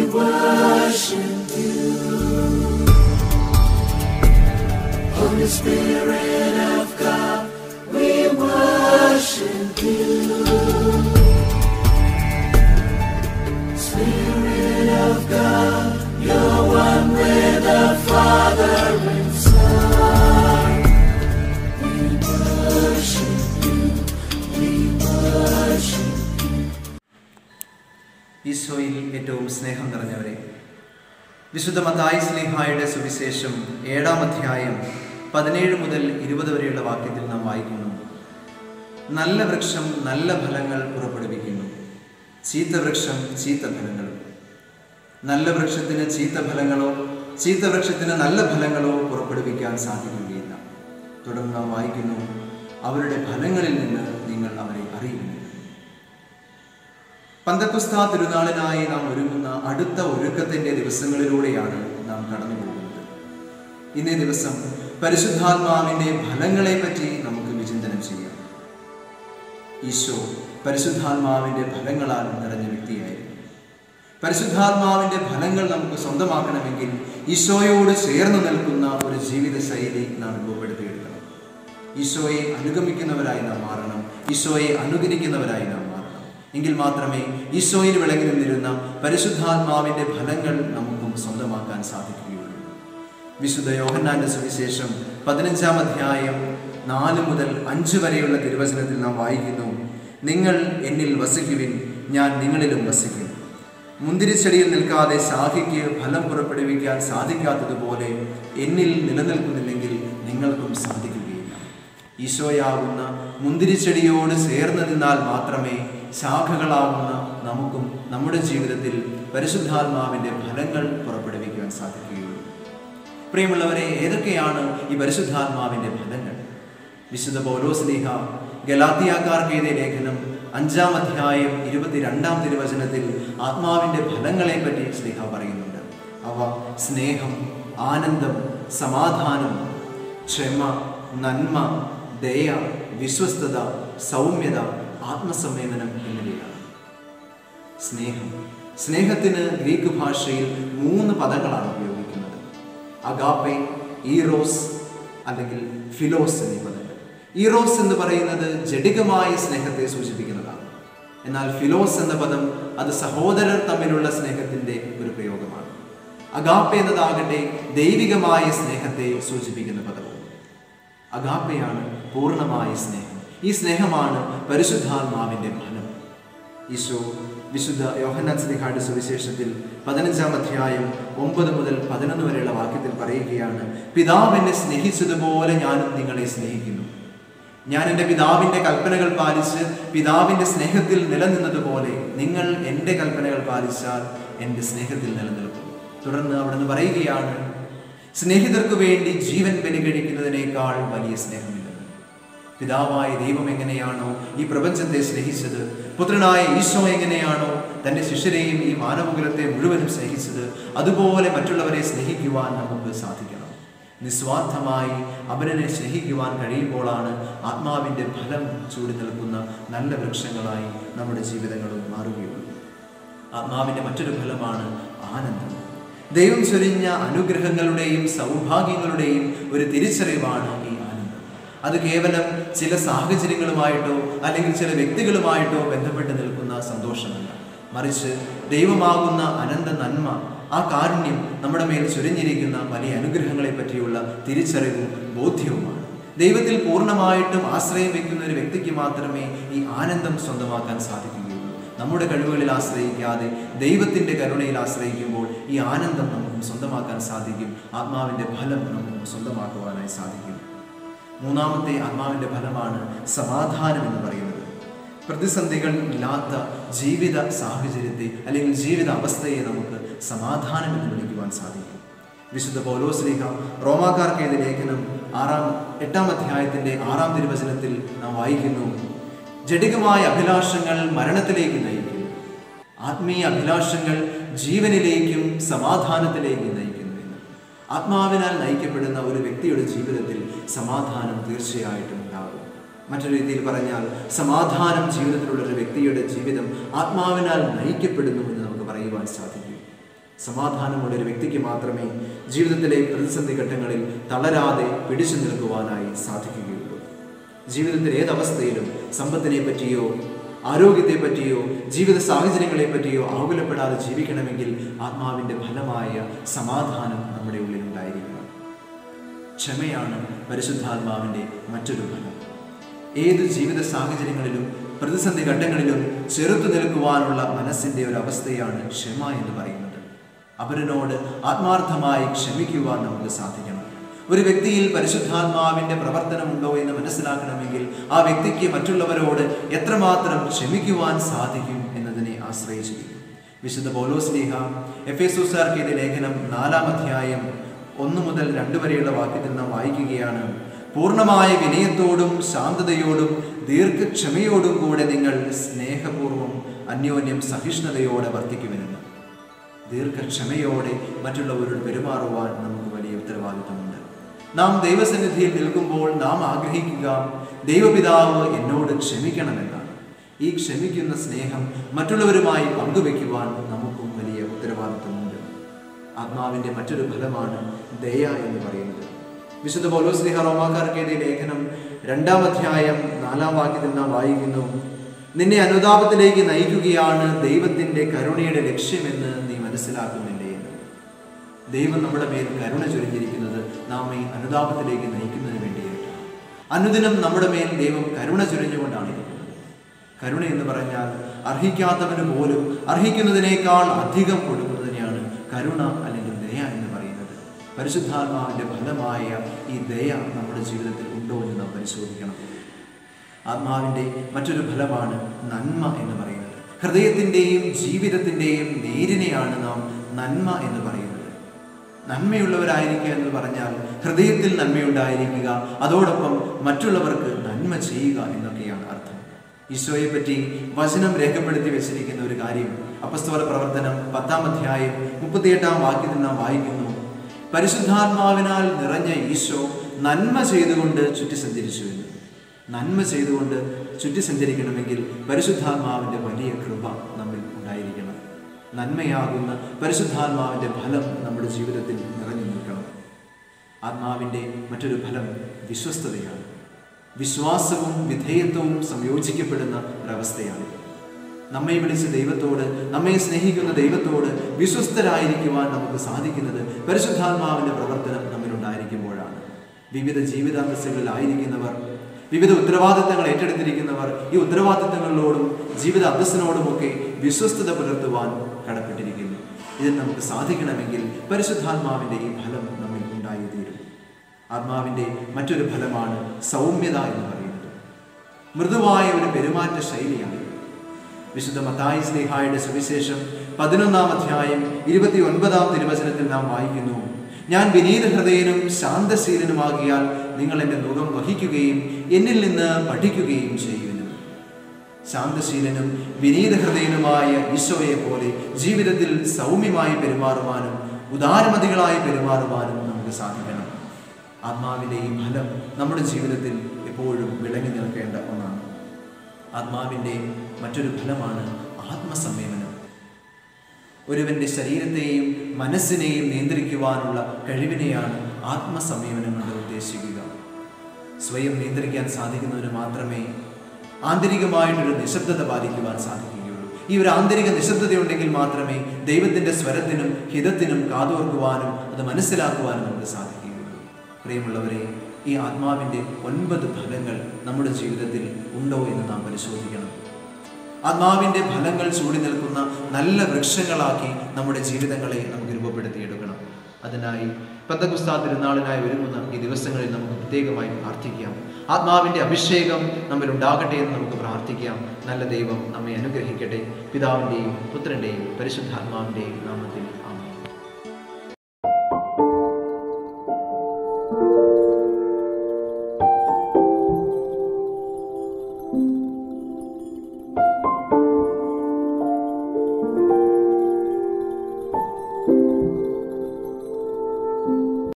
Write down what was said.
worship you. Holy Spirit of God, we worship you. Spirit of God, you're one with the Father and Son. We worship you, we worship ഈശോയിൽ ഏറ്റവും സ്നേഹം നിറഞ്ഞവരെ വിശുദ്ധ മത്തായി സ്നേഹായുടെ സുവിശേഷം ഏഴാം അധ്യായം പതിനേഴ് മുതൽ ഇരുപത് വരെയുള്ള വാക്യത്തിൽ നാം വായിക്കുന്നു നല്ല വൃക്ഷം നല്ല ഫലങ്ങൾ പുറപ്പെടുവിക്കുന്നു ചീത്ത വൃക്ഷം ചീത്ത ഫലങ്ങളും നല്ല വൃക്ഷത്തിന് ചീത്ത ഫലങ്ങളോ ചീത്ത വൃക്ഷത്തിന് നല്ല ഫലങ്ങളോ പുറപ്പെടുവിക്കാൻ സാധിക്കുകയില്ല തുടർന്ന് നാം വായിക്കുന്നു അവരുടെ ഫലങ്ങളിൽ നിന്ന് നിങ്ങൾ അവരെ അറിയുന്നു പന്തക്കുസ്ത തിരുനാളിനായി നാം ഒരുങ്ങുന്ന അടുത്ത ഒരുക്കത്തിന്റെ ദിവസങ്ങളിലൂടെയാണ് നാം കടന്നു പോകുന്നത് ഇന്നേ ദിവസം പരിശുദ്ധാത്മാവിന്റെ ഫലങ്ങളെ പറ്റി നമുക്ക് വിചിന്തനം ചെയ്യാം ഈശോ പരിശുദ്ധാത്മാവിന്റെ ഫലങ്ങളാൽ നിറഞ്ഞ വ്യക്തിയായിരുന്നു പരിശുദ്ധാത്മാവിന്റെ ഫലങ്ങൾ നമുക്ക് സ്വന്തമാക്കണമെങ്കിൽ ഈശോയോട് ചേർന്ന് നിൽക്കുന്ന ഒരു ജീവിത ശൈലി നാം രൂപപ്പെടുത്തിയെടുക്കണം ഈശോയെ അനുഗമിക്കുന്നവരായി നാം മാറണം ഈശോയെ അനുകരിക്കുന്നവരായി നാം മാറണം എങ്കിൽ മാത്രമേ ഈശോയിൽ വിളങ്ങി നിന്നിരുന്ന പരിശുദ്ധാത്മാവിന്റെ ഫലങ്ങൾ നമുക്കും സ്വന്തമാക്കാൻ സാധിക്കുകയുള്ളൂ വിശുദ്ധ യോഹന്നാന്റെ സുവിശേഷം പതിനഞ്ചാം അധ്യായം നാല് മുതൽ അഞ്ച് വരെയുള്ള തിരുവചനത്തിൽ നാം വായിക്കുന്നു നിങ്ങൾ എന്നിൽ വസിക്കുവിൻ ഞാൻ നിങ്ങളിലും വസിക്കും മുന്തിരിച്ചെടിയിൽ നിൽക്കാതെ ശാഖയ്ക്ക് ഫലം പുറപ്പെടുവിക്കാൻ സാധിക്കാത്തതുപോലെ എന്നിൽ നിലനിൽക്കുന്നില്ലെങ്കിൽ നിങ്ങൾക്കും സാധിക്കുകയില്ല ഈശോയാകുന്ന മുന്തിരിച്ചെടിയോട് ചേർന്ന് നിന്നാൽ മാത്രമേ ശാഖകളാകുന്ന നമുക്കും നമ്മുടെ ജീവിതത്തിൽ പരിശുദ്ധാത്മാവിൻ്റെ ഫലങ്ങൾ പുറപ്പെടുവിക്കുവാൻ സാധിക്കുകയുള്ളൂ പ്രിയമുള്ളവരെ ഏതൊക്കെയാണ് ഈ പരിശുദ്ധാത്മാവിൻ്റെ ഫലങ്ങൾ വിശുദ്ധ പൗലോസ്ലീഹ ഗലാത്തിയാക്കാർക്ക് എഴുതിയ ലേഖനം അഞ്ചാം അധ്യായം ഇരുപത്തിരണ്ടാം തിരുവചനത്തിൽ ആത്മാവിൻ്റെ ഫലങ്ങളെ പറ്റി സ്ലീഹ പറയുന്നുണ്ട് അവ സ്നേഹം ആനന്ദം സമാധാനം ക്ഷമ നന്മ ദയ വിശ്വസ്തത സൗമ്യത ആത്മസംവേദനം എന്നിവയാണ് സ്നേഹം സ്നേഹത്തിന് ഗ്രീക്ക് ഭാഷയിൽ മൂന്ന് പദങ്ങളാണ് ഉപയോഗിക്കുന്നത് അഗാപ്പെ ഈറോസ് അല്ലെങ്കിൽ ഫിലോസ് എന്നീ പദങ്ങൾ ഈറോസ് എന്ന് പറയുന്നത് ജഡികമായ സ്നേഹത്തെ സൂചിപ്പിക്കുന്നതാണ് എന്നാൽ ഫിലോസ് എന്ന പദം അത് സഹോദരർ തമ്മിലുള്ള സ്നേഹത്തിന്റെ ഒരു പ്രയോഗമാണ് അഗാപ്പെ എന്നതാകട്ടെ ദൈവികമായ സ്നേഹത്തെ സൂചിപ്പിക്കുന്ന പദവും അഗാപ്പയാണ് പൂർണ്ണമായ സ്നേഹം ഈ സ്നേഹമാണ് പരിശുദ്ധാത്മാവിന്റെ ഫലം ഈശോ വിശുദ്ധ യോഹന്നാൻ സ്ലിഹായുടെ സുവിശേഷത്തിൽ പതിനഞ്ചാം അധ്യായം ഒമ്പത് മുതൽ പതിനൊന്ന് വരെയുള്ള വാക്യത്തിൽ പറയുകയാണ് പിതാവ് എന്നെ സ്നേഹിച്ചതുപോലെ ഞാനും നിങ്ങളെ സ്നേഹിക്കുന്നു ഞാൻ എൻ്റെ പിതാവിൻ്റെ കൽപ്പനകൾ പാലിച്ച് പിതാവിൻ്റെ സ്നേഹത്തിൽ നിലനിന്നതുപോലെ നിങ്ങൾ എൻ്റെ കൽപ്പനകൾ പാലിച്ചാൽ എൻ്റെ സ്നേഹത്തിൽ നിലനിൽക്കും തുടർന്ന് അവിടുന്ന് പറയുകയാണ് സ്നേഹിതർക്ക് വേണ്ടി ജീവൻ ബലികഴിക്കുന്നതിനേക്കാൾ വലിയ സ്നേഹമില്ലെന്ന് പിതാവായ ദൈവം എങ്ങനെയാണോ ഈ പ്രപഞ്ചത്തെ സ്നേഹിച്ചത് പുത്രനായ ഈശോ എങ്ങനെയാണോ തൻ്റെ ശിഷ്യരെയും ഈ മാനവകുലത്തെ മുഴുവനും സ്നേഹിച്ചത് അതുപോലെ മറ്റുള്ളവരെ സ്നേഹിക്കുവാൻ നമുക്ക് സാധിക്കണം നിസ്വാർത്ഥമായി അവനെ സ്നേഹിക്കുവാൻ കഴിയുമ്പോഴാണ് ആത്മാവിൻ്റെ ഫലം ചൂടി നിൽക്കുന്ന നല്ല വൃക്ഷങ്ങളായി നമ്മുടെ ജീവിതങ്ങളും മാറുകയുള്ളൂ ആത്മാവിൻ്റെ മറ്റൊരു ഫലമാണ് ആനന്ദം ദൈവം ചൊരിഞ്ഞ അനുഗ്രഹങ്ങളുടെയും സൗഭാഗ്യങ്ങളുടെയും ഒരു തിരിച്ചറിവാണ് ഈ ആനന്ദം അത് കേവലം ചില സാഹചര്യങ്ങളുമായിട്ടോ അല്ലെങ്കിൽ ചില വ്യക്തികളുമായിട്ടോ ബന്ധപ്പെട്ട് നിൽക്കുന്ന സന്തോഷമല്ല മറിച്ച് ദൈവമാകുന്ന അനന്ത നന്മ ആ കാരുണ്യം നമ്മുടെ മേൽ ചൊരിഞ്ഞിരിക്കുന്ന വലിയ അനുഗ്രഹങ്ങളെ പറ്റിയുള്ള തിരിച്ചറിവും ബോധ്യവുമാണ് ദൈവത്തിൽ പൂർണ്ണമായിട്ടും ആശ്രയം വെക്കുന്ന ഒരു വ്യക്തിക്ക് മാത്രമേ ഈ ആനന്ദം സ്വന്തമാക്കാൻ സാധിക്കുകയുള്ളൂ നമ്മുടെ കഴിവുകളിൽ ആശ്രയിക്കാതെ ദൈവത്തിൻ്റെ കരുണയിൽ ആശ്രയിക്കുമ്പോൾ ഈ ആനന്ദം നമുക്ക് സ്വന്തമാക്കാൻ സാധിക്കും ആത്മാവിൻ്റെ ഫലം നമുക്ക് സ്വന്തമാക്കുവാനായി സാധിക്കും മൂന്നാമത്തെ ആത്മാവിൻ്റെ ഫലമാണ് സമാധാനം എന്ന് പറയുന്നത് പ്രതിസന്ധികൾ ഇല്ലാത്ത ജീവിത സാഹചര്യത്തെ അല്ലെങ്കിൽ ജീവിത അവസ്ഥയെ നമുക്ക് സമാധാനം എന്ന് വിളിക്കുവാൻ സാധിക്കും വിശുദ്ധ പൗലോസ്ലിഹ റോമാക്കാർക്ക് എഴുതിയ ലേഖനം ആറാം എട്ടാം അധ്യായത്തിന്റെ ആറാം തിരുവചനത്തിൽ നാം വായിക്കുന്നു ജഡികമായ അഭിലാഷങ്ങൾ മരണത്തിലേക്ക് നയിക്കുന്നു ആത്മീയ അഭിലാഷങ്ങൾ ജീവനിലേക്കും സമാധാനത്തിലേക്കും നയിക്കുന്നു എന്ന് ആത്മാവിനാൽ നയിക്കപ്പെടുന്ന ഒരു വ്യക്തിയുടെ ജീവിതത്തിൽ സമാധാനം തീർച്ചയായിട്ടും ഉണ്ടാകും മറ്റൊരു രീതിയിൽ പറഞ്ഞാൽ സമാധാനം ജീവിതത്തിലുള്ള ഒരു വ്യക്തിയുടെ ജീവിതം ആത്മാവിനാൽ നയിക്കപ്പെടുന്നു എന്ന് നമുക്ക് പറയുവാൻ സാധിക്കും സമാധാനമുള്ള ഒരു വ്യക്തിക്ക് മാത്രമേ ജീവിതത്തിലെ പ്രതിസന്ധി ഘട്ടങ്ങളിൽ തളരാതെ പിടിച്ചു നിൽക്കുവാനായി സാധിക്കുകയുള്ളൂ ജീവിതത്തിലെ ഏതവസ്ഥയിലും സമ്പത്തിനെ പറ്റിയോ ആരോഗ്യത്തെ പറ്റിയോ ജീവിത സാഹചര്യങ്ങളെ പറ്റിയോ ആകുലപ്പെടാതെ ജീവിക്കണമെങ്കിൽ ആത്മാവിൻ്റെ ഫലമായ സമാധാനം നമ്മുടെ ഉള്ളിൽ ഉണ്ടായിരിക്കണം ക്ഷമയാണ് പരിശുദ്ധാത്മാവിൻ്റെ മറ്റൊരു ഫലം ഏത് ജീവിത സാഹചര്യങ്ങളിലും പ്രതിസന്ധി ഘട്ടങ്ങളിലും ചെറുത്തു നിൽക്കുവാനുള്ള മനസ്സിൻ്റെ ഒരു അവസ്ഥയാണ് ക്ഷമ എന്ന് പറയുന്നത് അവരനോട് ആത്മാർത്ഥമായി ക്ഷമിക്കുവാൻ നമുക്ക് സാധിക്കണം ഒരു വ്യക്തിയിൽ പരിശുദ്ധാത്മാവിൻ്റെ പ്രവർത്തനമുണ്ടോ എന്ന് മനസ്സിലാക്കണമെങ്കിൽ ആ വ്യക്തിക്ക് മറ്റുള്ളവരോട് എത്രമാത്രം ക്ഷമിക്കുവാൻ സാധിക്കും എന്നതിനെ ആശ്രയിച്ചിരിക്കും വിശുദ്ധ പൗലോസ്ലീഹ എഫ് എസുസാർക്കെതിരെ ലേഖനം നാലാം അധ്യായം ഒന്ന് മുതൽ രണ്ട് വരെയുള്ള വാക്യത്തിൽ നാം വായിക്കുകയാണ് പൂർണ്ണമായ വിനയത്തോടും ശാന്തതയോടും ദീർഘക്ഷമയോടും കൂടെ നിങ്ങൾ സ്നേഹപൂർവ്വം അന്യോന്യം സഹിഷ്ണുതയോടെ വർദ്ധിക്കുമെന്ന് ദീർഘക്ഷമയോടെ മറ്റുള്ളവരോട് പെരുമാറുവാൻ നമുക്ക് വലിയ ഉത്തരവാദിത്വമുണ്ട് നാം ദൈവസന്നിധിയിൽ നിൽക്കുമ്പോൾ നാം ആഗ്രഹിക്കുക ദൈവപിതാവ് എന്നോട് ക്ഷമിക്കണമെന്നാണ് ഈ ക്ഷമിക്കുന്ന സ്നേഹം മറ്റുള്ളവരുമായി പങ്കുവെക്കുവാൻ നമുക്കും വലിയ ഉത്തരവാദിത്വമുണ്ട് ആത്മാവിൻ്റെ മറ്റൊരു ഫലമാണ് ദയ എന്ന് പറയുന്നത് വിശുദ്ധ പൗലോസ്ലിഹ റോമാക്കാർക്കെതിരെ ലേഖനം രണ്ടാം അധ്യായം നാലാം വാക്യത്തിൽ നാം വായിക്കുന്നു നിന്നെ അനുതാപത്തിലേക്ക് നയിക്കുകയാണ് ദൈവത്തിൻ്റെ കരുണയുടെ ലക്ഷ്യമെന്ന് നീ മനസ്സിലാക്കുന്നില്ലേ എന്ന് ദൈവം നമ്മുടെ മേൽ കരുണ ചൊരിഞ്ഞിരിക്കുന്നത് നാം ഈ അനുതാപത്തിലേക്ക് നയിക്കുന്നതിന് വേണ്ടിയായിട്ടാണ് അനുദിനം നമ്മുടെ മേൽ ദൈവം കരുണ ചൊരിഞ്ഞുകൊണ്ടാണ് ഇരിക്കുന്നത് കരുണ എന്ന് പറഞ്ഞാൽ അർഹിക്കാത്തവന് പോലും അർഹിക്കുന്നതിനേക്കാൾ അധികം കൊടുക്കുന്നതിനെയാണ് കരുണ അല്ലെങ്കിൽ ദയ എന്ന് പറയുന്നത് പരിശുദ്ധാത്മാവിൻ്റെ ഫലമായ ഈ ദയ നമ്മുടെ ജീവിതത്തിൽ ഉണ്ടോ എന്ന് നാം പരിശോധിക്കണം ആത്മാവിൻ്റെ മറ്റൊരു ഫലമാണ് നന്മ എന്ന് പറയുന്നത് ഹൃദയത്തിൻ്റെയും ജീവിതത്തിൻ്റെയും നേരിനെയാണ് നാം നന്മ എന്ന് പറയുന്നത് നന്മയുള്ളവരായിരിക്കുക എന്ന് പറഞ്ഞാൽ ഹൃദയത്തിൽ നന്മയുണ്ടായിരിക്കുക അതോടൊപ്പം മറ്റുള്ളവർക്ക് നന്മ ചെയ്യുക എന്നൊക്കെയാണ് അർത്ഥം ഈശോയെ പറ്റി വചനം രേഖപ്പെടുത്തി വെച്ചിരിക്കുന്ന ഒരു കാര്യം അപസ്തോല പ്രവർത്തനം പത്താം അധ്യായം മുപ്പത്തിയെട്ടാം വാക്യത്തിൽ നാം വായിക്കുന്നു പരിശുദ്ധാത്മാവിനാൽ നിറഞ്ഞ ഈശോ നന്മ ചെയ്തുകൊണ്ട് ചുറ്റി സഞ്ചരിച്ചു എന്ന് നന്മ ചെയ്തുകൊണ്ട് ചുറ്റി സഞ്ചരിക്കണമെങ്കിൽ പരിശുദ്ധാത്മാവിൻ്റെ വലിയ കൃപ നമ്മിൽ ഉണ്ടായിരിക്കണം നന്മയാകുന്ന പരിശുദ്ധാത്മാവിൻ്റെ ഫലം നമ്മുടെ ജീവിതത്തിൽ നിറഞ്ഞു നിൽക്കണം ആത്മാവിൻ്റെ മറ്റൊരു ഫലം വിശ്വസ്തതയാണ് വിശ്വാസവും വിധേയത്വവും സംയോജിക്കപ്പെടുന്ന ഒരവസ്ഥയാണ് നമ്മെ വിളിച്ച ദൈവത്തോട് നമ്മെ സ്നേഹിക്കുന്ന ദൈവത്തോട് വിശ്വസ്തരായിരിക്കുവാൻ നമുക്ക് സാധിക്കുന്നത് പരിശുദ്ധാത്മാവിൻ്റെ പ്രവർത്തനം നമ്മിലുണ്ടായിരിക്കുമ്പോഴാണ് വിവിധ ജീവിതാന്തസ്സുകളിലായിരിക്കുന്നവർ വിവിധ ഉത്തരവാദിത്തങ്ങൾ ഏറ്റെടുത്തിരിക്കുന്നവർ ഈ ഉത്തരവാദിത്തങ്ങളിലോടും ജീവിത അന്തസ്സിനോടുമൊക്കെ വിശ്വസ്തത പുലർത്തുവാൻ കടപ്പെട്ടിരിക്കുന്നു ഇതിൽ നമുക്ക് സാധിക്കണമെങ്കിൽ പരിശുദ്ധാത്മാവിൻ്റെ ഈ ഫലം നമ്മിൽ ഉണ്ടായി തീരും ആത്മാവിൻ്റെ മറ്റൊരു ഫലമാണ് സൗമ്യത എന്ന് പറയുന്നത് മൃദുവായ ഒരു പെരുമാറ്റ ശൈലിയാണ് വിശുദ്ധ മത്തായി സ്നേഹായുടെ സുവിശേഷം പതിനൊന്നാം അധ്യായം ഇരുപത്തി ഒൻപതാം തിരുവചനത്തിൽ നാം വായിക്കുന്നു ഞാൻ വിനീത ഹൃദയനും ശാന്തശീലനുമാകിയാൽ നിങ്ങൾ എൻ്റെ മുഖം വഹിക്കുകയും എന്നിൽ നിന്ന് പഠിക്കുകയും ചെയ്യുന്നു ശാന്തശീലനും വിനീത ഹൃദയനുമായ ഈശോയെ പോലെ ജീവിതത്തിൽ സൗമ്യമായി പെരുമാറുവാനും ഉദാരമതികളായി പെരുമാറുവാനും നമുക്ക് സാധിക്കണം ആത്മാവിൻ്റെ ഈ ഫലം നമ്മുടെ ജീവിതത്തിൽ എപ്പോഴും വിളങ്ങി നിൽക്കേണ്ട ഒന്നാണ് ആത്മാവിൻ്റെ മറ്റൊരു ഫലമാണ് ആത്മസംയമനം ഒരുവന്റെ ശരീരത്തെയും മനസ്സിനെയും നിയന്ത്രിക്കുവാനുള്ള കഴിവിനെയാണ് ആത്മസംയമനം കൊണ്ട് ഉദ്ദേശിക്കുക സ്വയം നിയന്ത്രിക്കാൻ സാധിക്കുന്നവന് മാത്രമേ ആന്തരികമായിട്ടൊരു നിശബ്ദത പാലിക്കുവാൻ സാധിക്കുകയുള്ളൂ ഈ ഒരു ആന്തരിക നിശബ്ദതയുണ്ടെങ്കിൽ മാത്രമേ ദൈവത്തിൻ്റെ സ്വരത്തിനും ഹിതത്തിനും കാതോർക്കുവാനും അത് മനസ്സിലാക്കുവാനും നമുക്ക് സാധിക്കുകയുള്ളൂ പ്രിയമുള്ളവരെ ഈ ആത്മാവിൻ്റെ ഒൻപത് ഫലങ്ങൾ നമ്മുടെ ജീവിതത്തിൽ ഉണ്ടോ എന്ന് നാം പരിശോധിക്കണം ആത്മാവിൻ്റെ ഫലങ്ങൾ ചൂടി നിൽക്കുന്ന നല്ല വൃക്ഷങ്ങളാക്കി നമ്മുടെ ജീവിതങ്ങളെ നമുക്ക് രൂപപ്പെടുത്തിയെടുക്കണം അതിനായി പന്തകുസ്താ തിരുനാളിനായി ഒരുങ്ങുന്ന ഈ ദിവസങ്ങളിൽ നമുക്ക് പ്രത്യേകമായി പ്രാർത്ഥിക്കാം ആത്മാവിൻ്റെ അഭിഷേകം നമ്മിൽ ഉണ്ടാകട്ടെ എന്ന് നമുക്ക് പ്രാർത്ഥിക്കാം നല്ല ദൈവം നമ്മെ അനുഗ്രഹിക്കട്ടെ പിതാവിൻ്റെയും പുത്രൻ്റെയും പരിശുദ്ധാത്മാവിൻ്റെയും നാമത്തിൽ